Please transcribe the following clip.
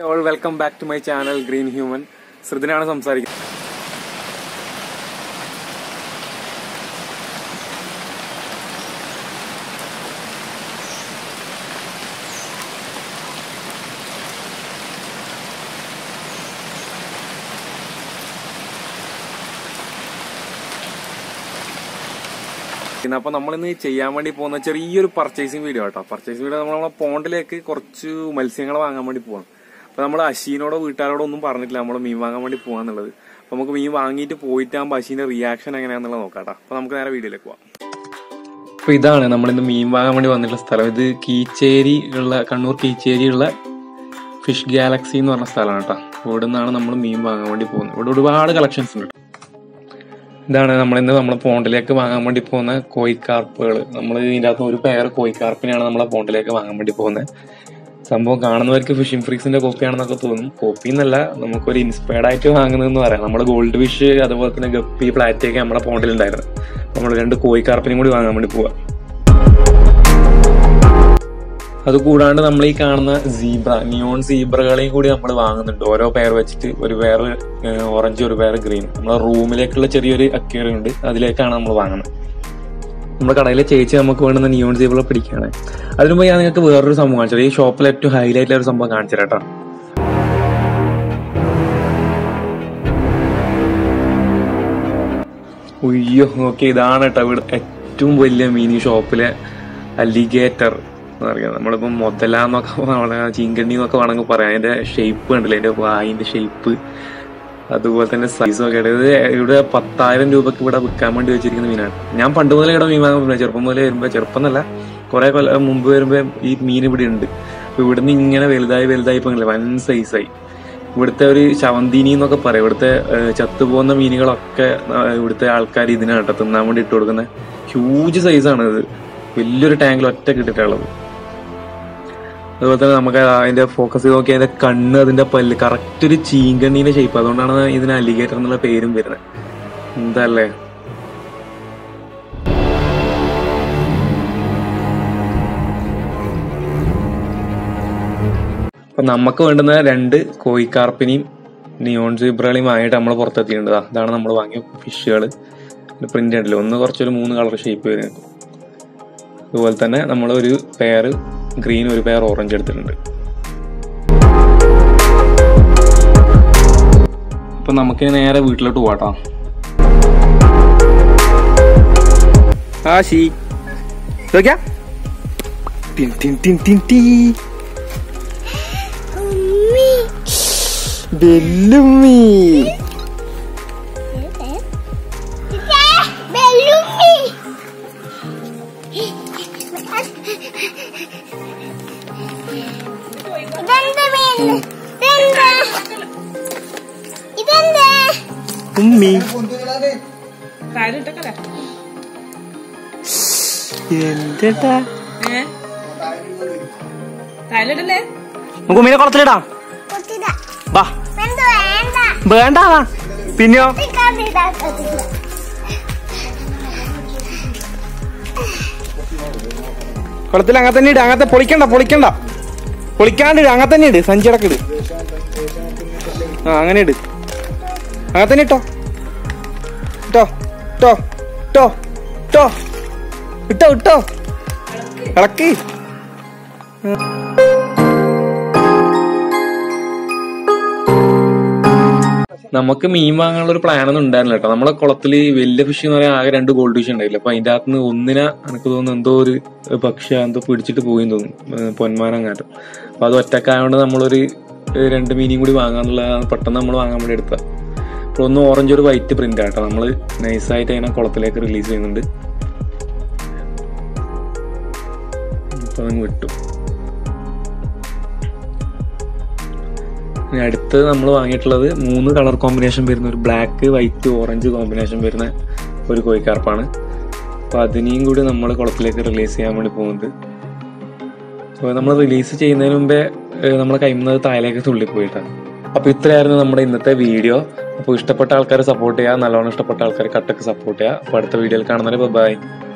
All welcome back to my channel green human ശ്രുതിനാണ് സംസാരിക്കുന്നത് പിന്നെ അപ്പൊ നമ്മളിന്ന് ചെയ്യാൻ വേണ്ടി പോകുന്ന ചെറിയൊരു പർച്ചേസിങ് വീഡിയോ കേട്ടോ പർച്ചേസിങ് വീഡിയോ നമ്മൾ നമ്മളെ പോണ്ടിലേക്ക് കുറച്ച് മത്സ്യങ്ങൾ വാങ്ങാൻ വേണ്ടി പോകണം അപ്പൊ നമ്മൾ അശീനോടോ വീട്ടുകാരോടോ ഒന്നും പറഞ്ഞിട്ടില്ല നമ്മൾ മീൻ വാങ്ങാൻ വേണ്ടി പോകാന്നുള്ളത് അപ്പൊ നമുക്ക് മീൻ വാങ്ങിയിട്ട് പോയിട്ടാകുമ്പോൾ അശീന്റെ റിയാക്ഷൻ എങ്ങനെയാന്നുള്ളത് നോക്കാം കേട്ടോ അപ്പൊ നമുക്ക് നേരെ വീഡിയോയിലേക്ക് പോവാം അപ്പൊ ഇതാണ് നമ്മളിന്ന് മീൻ വാങ്ങാൻ വേണ്ടി വന്നിട്ടുള്ള സ്ഥലം ഇത് കീച്ചേരി ഉള്ള കണ്ണൂർ കീച്ചേരി ഉള്ള ഫിഷ് ഗാലക്സി എന്ന് പറഞ്ഞ സ്ഥലമാണ് കേട്ടോ ഇവിടെ നിന്നാണ് നമ്മൾ മീൻ വാങ്ങാൻ വേണ്ടി പോകുന്നത് ഇവിടെ ഒരുപാട് കളക്ഷൻസ് ഉണ്ട് ട്ടോ. ഇതാണ് നമ്മളിന്ന് നമ്മളെ പോണ്ടിലേക്ക് വാങ്ങാൻ വേണ്ടി പോകുന്ന കോയിക്കാർപ്പുകൾ നമ്മൾ ഇതിൻ്റെ അകത്ത് ഒരു പെയർ കോയിക്കാർപ്പിനെയാണ് നമ്മളെ പോണ്ടിലേക്ക് വാങ്ങാൻ വേണ്ടി പോകുന്നത് സംഭവം കാണുന്നവർക്ക് ഫിഷിംഗ് ഫ്രീക്സിന്റെ കോപ്പിയാണെന്നൊക്കെ തോന്നും കോപ്പി എന്നല്ല നമുക്കൊരു ഇൻസ്പയർഡ് ആയിട്ട് വാങ്ങുന്നതെന്ന് പറയാം നമ്മൾ ഗോൾഡ് ഫിഷ് അതുപോലെ തന്നെ ഗപ്പി പ്ലാറ്റൊക്കെ നമ്മളെ പോണ്ടിലുണ്ടായിരുന്നു നമ്മൾ രണ്ട് കോയിക്കാർപ്പിനും കൂടി വാങ്ങാൻ വേണ്ടി പോവാം അത് കൂടാണ്ട് നമ്മൾ ഈ കാണുന്ന സീബ്ര നിയോൺ സീബ്രകളെയും കൂടി നമ്മൾ വാങ്ങുന്നുണ്ട് ഓരോ പെയർ വെച്ചിട്ട് ഒരു പെയർ ഓറഞ്ച് ഒരു പെയർ ഗ്രീൻ നമ്മളെ റൂമിലേക്കുള്ള ചെറിയൊരു അക്വേറിയം ഉണ്ട് അതിലേക്കാണ് നമ്മൾ വാങ്ങുന്നത് നമ്മുടെ കടയിലെ ചേച്ചി നമുക്ക് വേണ്ടുന്ന നിയോൺ സീബ്ര പിടിക്കുകയാണ് അതിനു മുമ്പ് ഞാൻ നിങ്ങൾക്ക് വേറൊരു സംഭവം കാണിച്ചു ഈ ഷോപ്പിൽ ഏറ്റവും ഹൈലൈറ്റ് ഒരു സംഭവം കാണിച്ചു തരാം കേട്ടോ ഉയ്യോ നോക്കി ഇതാണ് കേട്ടോ ഇവിടെ ഏറ്റവും വലിയ മീൻ ഈ ഷോപ്പിലെ അലിഗേറ്റർ എന്ന് പറയാം നമ്മളിപ്പം മുതല എന്നൊക്കെ പറയാം ചീങ്കണ്ണി എന്നൊക്കെ വേണമെങ്കിൽ പറയാം അതിന്റെ ഷേപ്പ് കണ്ടില്ലേ അതിന്റെ വായിന്റെ ഷേപ്പ് അതുപോലെ തന്നെ സൈസും ഒക്കെ ഇത് ഇവിടെ പത്തായിരം രൂപക്ക് ഇവിടെ വിൽക്കാൻ വേണ്ടി വെച്ചിരിക്കുന്ന മീനാണ് ഞാൻ പണ്ട് മുതലേ ഇവിടെ മീൻ വാങ്ങാൻ പോകുന്നത് ചെറുപ്പം മുതലേ വരുമ്പോ ചെറുപ്പം എന്നല്ല കുറെ കൊല്ലം മുമ്പ് വരുമ്പോ ഈ മീൻ ഇവിടെ ഉണ്ട് അപ്പൊ ഇവിടുന്ന് ഇങ്ങനെ വലുതായി വലുതായി ഇപ്പൊ കണ്ടില്ലേ വൻ സൈസായി ഇവിടുത്തെ ഒരു ശവന്തീനി എന്നൊക്കെ പറയും ഇവിടുത്തെ ഏഹ്, ചത്തുപോകുന്ന മീനുകളൊക്കെ ഏഹ്, ഇവിടുത്തെ ആൾക്കാർ ഇതിനാണ് കേട്ടോ തിന്നാൻ വേണ്ടി ഇട്ട് കൊടുക്കുന്നത് ഹ്യൂജ് സൈസാണ് ഇത് വലിയൊരു ടാങ്കിൽ ഒറ്റ കിട്ടിട്ടുള്ളത് അതുപോലെ തന്നെ നമുക്ക് അതിന്റെ ഫോക്കസ് ചെയ്ത് നോക്കി അതിന്റെ കണ്ണ് അതിന്റെ പല്ല് കറക്റ്റ് ഒരു ചീങ്കണ്ണീന്റെ ഷേപ്പ് അതുകൊണ്ടാണ് ഇതിന് അലിഗേറ്റർ എന്നുള്ള പേരും വരുന്നത് എന്തല്ലേ അപ്പൊ നമുക്ക് വേണ്ടുന്ന രണ്ട് കോയിക്കാർപ്പിനെയും നിയോൺ സീബ്രകളെയും വാങ്ങിയിട്ട് നമ്മൾ പുറത്തെത്തിയിട്ടുണ്ട് ദാ, ഇതാണ് നമ്മൾ വാങ്ങിയ ഫിഷുകൾ പ്രിന്റ് ഉണ്ടല്ലോ ഒന്ന് കുറച്ചൊരു മൂന്ന് കളർ ഷേപ്പ് വരുന്നുണ്ട് അതുപോലെ തന്നെ നമ്മൾ ഒരു പെയർ ഗ്രീൻ ഒരു പെയർ ഓറഞ്ച് എടുത്തിട്ടുണ്ട് അപ്പൊ നമുക്ക് നേരെ വീട്ടിലോട്ട് പോവാട്ടോ ആ ശീ ഇതൊക്കെയാ ടിൻ ടിൻ ടിൻ ടിൻ ടീ ബെല്ലുമ്മി Bellumi! ഇതെന്ത് മീൻ ഇതെന്ത് ഇതെന്ത് ഉമ്മി താഴെട്ടക്കല്ലേ എന്തെട്ടാ ഏ താഴെട്ടല്ലേ നമുക്ക് ഉമ്മീനെ കുളത്തിലിടാം കൊത്തിത വാ എന്ത് വേണ്ട വേണ്ട പിന്നെയോ കൊത്തിക്കാതിതാ കൊത്തില്ല കുളത്തിൽ അങ്ങനെ തന്നെ ഇട് അങ്ങനത്തെ പൊളിക്കണ്ട പൊളിക്കണ്ട പൊളിക്കാണ്ട് ഇട് അങ്ങനെ തന്നെ ഇട് സഞ്ചി അടക്ക ഇട് ആ അങ്ങനെ ഇട് അങ്ങനെ തന്നെ ഇട്ടോ ഇട്ടോ ഇട്ടോ ഇട്ടോ ഇട്ടോ ഇട്ടോ ഇട്ടോ ഇളക്കി നമുക്ക് മീൻ വാങ്ങാനുള്ള ഒരു പ്ലാൻ ഒന്നും ഉണ്ടായിരുന്നില്ല കേട്ടോ നമ്മളെ കുളത്തില് വലിയ ഫിഷ് എന്ന് പറയാൻ ആകെ രണ്ട് ഗോൾഡ് ഫിഷ് ഉണ്ടായില്ല അപ്പൊ അതിന്റെ അകത്ത് നിന്ന് ഒന്നിനെ എനിക്ക് തോന്നുന്നു എന്തോ ഒരു പക്ഷി എന്തോ പിടിച്ചിട്ട് പോയി തോന്നുന്നു പൊന്മാനങ്ങാറ്റം അപ്പൊ അത് ഒറ്റക്കായോണ്ട് നമ്മളൊരു ഏഹ്, രണ്ട് മീനും കൂടി വാങ്ങാന്നുള്ള പെട്ടെന്ന് നമ്മൾ വാങ്ങാൻ വേണ്ടി എടുത്ത അപ്പോൾ ഒന്ന് ഓറഞ്ച് ഒരു വൈറ്റ് പ്രിന്റ് ആട്ടോ നമ്മൾ നൈസായിട്ട് അതിനെ കുളത്തിലേക്ക് റിലീസ് ചെയ്യുന്നുണ്ട് അപ്പൊ അതങ്ങ് വിട്ടു ഇനി അടുത്തത് നമ്മൾ വാങ്ങിയിട്ടുള്ളത് മൂന്ന് കളർ കോമ്പിനേഷൻ വരുന്ന ഒരു ബ്ലാക്ക് വൈറ്റ് ഓറഞ്ച് കോമ്പിനേഷൻ വരുന്ന ഒരു കോഴിക്കാർപ്പാണ് അപ്പൊ അതിനെയും കൂടി നമ്മൾ കുളത്തിലേക്ക് റിലീസ് ചെയ്യാൻ വേണ്ടി പോകുന്നുണ്ട് അപ്പോൾ നമ്മൾ റിലീസ് ചെയ്യുന്നതിന് മുമ്പേ ഏഹ്, നമ്മളെ കൈമുന്നത് താഴേക്ക് തുള്ളിപ്പോയിട്ടാണ് അപ്പൊ ഇത്രയായിരുന്നു നമ്മുടെ ഇന്നത്തെ വീഡിയോ അപ്പോൾ ഇഷ്ടപ്പെട്ട ആൾക്കാരെ സപ്പോർട്ട് ചെയ്യുക നല്ലോണം ഇഷ്ടപ്പെട്ട ആൾക്കാരെ കട്ടൊക്കെ സപ്പോർട്ട് ചെയ്യുക അപ്പോൾ അടുത്ത വീഡിയോയിൽ കാണുന്നവരെ ബൈ